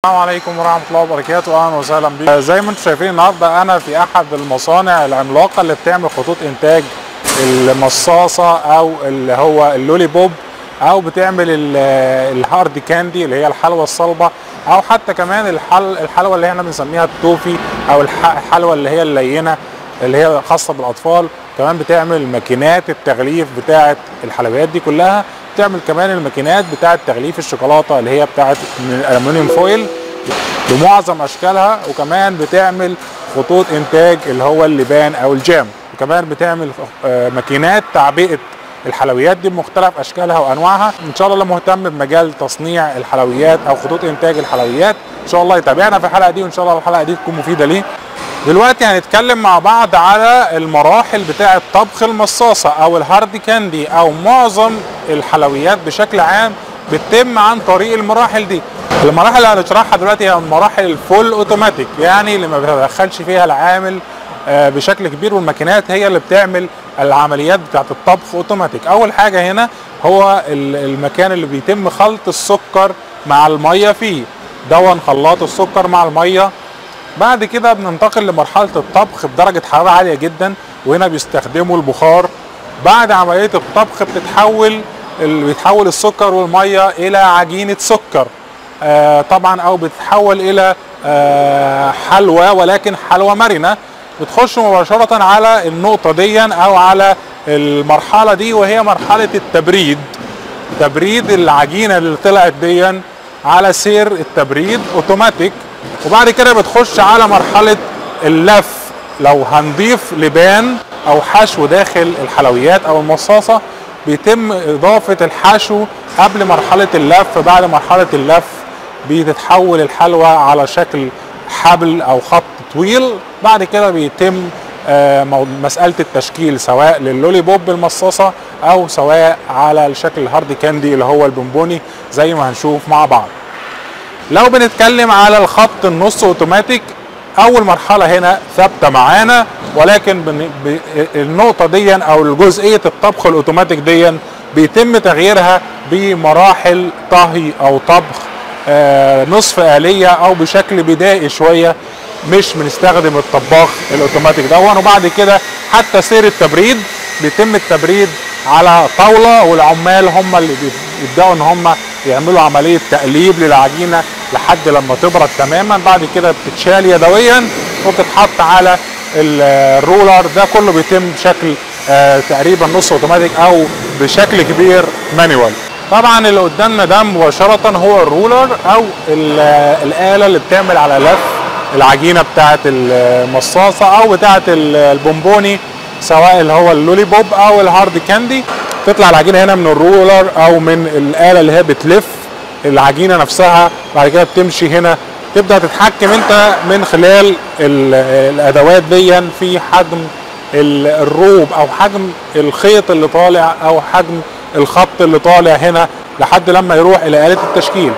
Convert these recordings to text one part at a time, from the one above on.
السلام عليكم ورحمة الله وبركاته أهلا وسهلا بيكم زي ما انتم شايفين النهاردة أنا في أحد المصانع العملاقة اللي بتعمل خطوط إنتاج المصاصة أو اللي هو اللولي بوب أو بتعمل ال- الهارد كاندي اللي هي الحلوى الصلبة أو حتى كمان الحل الحلوى اللي احنا بنسميها التوفي أو الح- الحلوى اللي هي اللينة اللي هي خاصة بالأطفال كمان بتعمل ماكينات التغليف بتاعة الحلويات دي كلها بتعمل كمان الماكينات بتاعة تغليف الشوكولاتة اللي هي بتاعة من الألمنيوم فويل بمعظم اشكالها وكمان بتعمل خطوط انتاج اللي هو اللبان او الجام وكمان بتعمل آه، ماكينات تعبئه الحلويات دي بمختلف اشكالها وانواعها ان شاء الله اللي مهتم بمجال تصنيع الحلويات او خطوط انتاج الحلويات ان شاء الله يتابعنا في الحلقه دي وان شاء الله الحلقه دي تكون مفيده ليه دلوقتي هنتكلم مع بعض على المراحل بتاعه طبخ المصاصه او الهارد كاندي او معظم الحلويات بشكل عام بتتم عن طريق المراحل دي المراحل اللي هنشرحها دلوقتي هي مراحل الفول اوتوماتيك يعني اللي ما بيتدخلش فيها العامل آه، بشكل كبير والماكينات هي اللي بتعمل العمليات بتاعت الطبخ اوتوماتيك اول حاجه هنا هو ال- المكان اللي بيتم خلط السكر مع الميه فيه دون خلاط السكر مع الميه بعد كده بننتقل لمرحله الطبخ بدرجه حراره عاليه جدا وهنا بيستخدموا البخار بعد عمليه الطبخ بتتحول ال- بيتحول السكر والميه الى عجينه سكر آه طبعا او بتتحول الى آه حلوى ولكن حلوى مرنه بتخش مباشره على النقطه دي او على المرحله دي وهي مرحله التبريد تبريد العجينه اللي طلعت دي على سير التبريد اوتوماتيك وبعد كده بتخش على مرحله اللف لو هنضيف لبان او حشو داخل الحلويات او المصاصه بيتم اضافه الحشو قبل مرحله اللف بعد مرحله اللف بتتحول الحلوى على شكل حبل او خط طويل بعد كده بيتم آه، مو- مساله التشكيل سواء للولي بوب المصاصه او سواء على الشكل الهارد كاندي اللي هو البونبوني زي ما هنشوف مع بعض لو بنتكلم على الخط النص اوتوماتيك اول مرحله هنا ثابته معانا ولكن بن... ب... النقطه دي او جزئيه الطبخ الاوتوماتيك دي بيتم تغييرها بمراحل طهي او طبخ آه نصف آلية او بشكل بدائي شويه مش بنستخدم الطباخ الاوتوماتيك دون وبعد كده حتى سير التبريد بيتم التبريد على طاوله والعمال هم اللي بيبداوا ان هم يعملوا عمليه تقليب للعجينه لحد لما تبرد تماما بعد كده بتتشال يدويا وبتتحط على ال- الرولر ده كله بيتم بشكل آه، تقريبا نص اوتوماتيك او بشكل كبير مانيوال طبعا اللي قدامنا ده مباشره هو الرولر او ال- الاله اللي بتعمل على لف العجينه بتاعه المصاصه او بتاعه ال- البونبوني سواء اللي هو اللولي بوب او الهارد كاندي تطلع العجينه هنا من الرولر او من الاله اللي هي بتلف العجينه نفسها بعد كده بتمشي هنا تبدا تتحكم انت من خلال ال- الادوات دي في حجم ال- الروب او حجم الخيط اللي طالع او حجم الخط اللي طالع هنا لحد لما يروح الى آلة التشكيل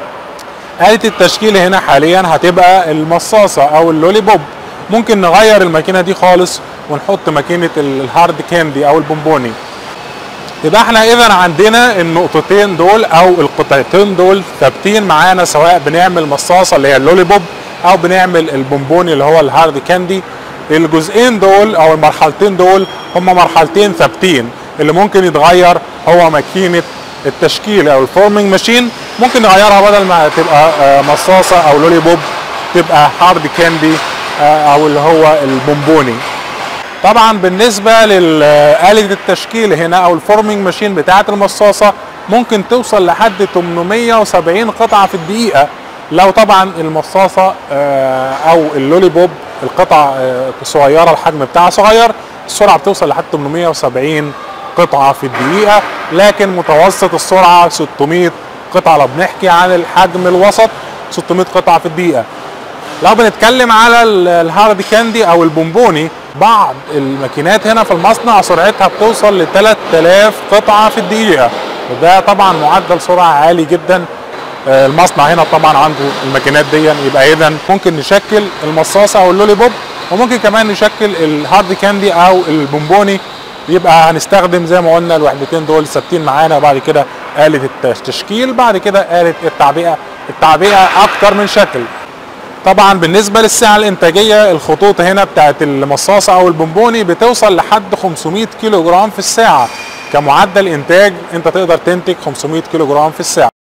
آلة التشكيل هنا حاليا هتبقى المصاصة او اللولي بوب ممكن نغير الماكينة دي خالص ونحط ماكينة الهارد كاندي او البونبوني يبقى احنا اذا عندنا النقطتين دول او القطعتين دول ثابتين معانا سواء بنعمل مصاصه اللي هي اللولي بوب او بنعمل البونبوني اللي هو الهارد كاندي الجزئين دول او المرحلتين دول هم مرحلتين ثابتين اللي ممكن يتغير هو ماكينه التشكيل او الفورمينج ماشين ممكن نغيرها بدل ما تبقى آه، مصاصه او لولي بوب تبقى هارد كاندي آه، او اللي هو البونبوني طبعا بالنسبه لآلة التشكيل هنا او الفورمينج ماشين بتاعه المصاصه ممكن توصل لحد 870 قطعه في الدقيقه لو طبعا المصاصه آه، او اللولي بوب القطعه آه، صغيره الحجم بتاعها صغير السرعه بتوصل لحد 870 قطعه في الدقيقه لكن متوسط السرعه 600 قطعه لو بنحكي عن الحجم الوسط 600 قطعه في الدقيقه لو بنتكلم على ال- الهارد كاندي او البونبوني بعض الماكينات هنا في المصنع سرعتها بتوصل ل 3000 قطعه في الدقيقه وده طبعا معدل سرعه عالي جدا آه، المصنع هنا طبعا عنده الماكينات دي يبقى اذا ممكن نشكل المصاصه او اللولي بوب وممكن كمان نشكل الهارد كاندي او البونبوني يبقى هنستخدم زي ما قلنا الوحدتين دول ثابتين معانا وبعد كده آلة التشكيل بعد كده آلة التعبئة التعبئه اكتر من شكل طبعا بالنسبه للسعه الانتاجيه الخطوط هنا بتاعت المصاصه او البونبوني بتوصل لحد 500 كيلو جرام في الساعه كمعدل انتاج انت تقدر تنتج 500 كيلو جرام في الساعه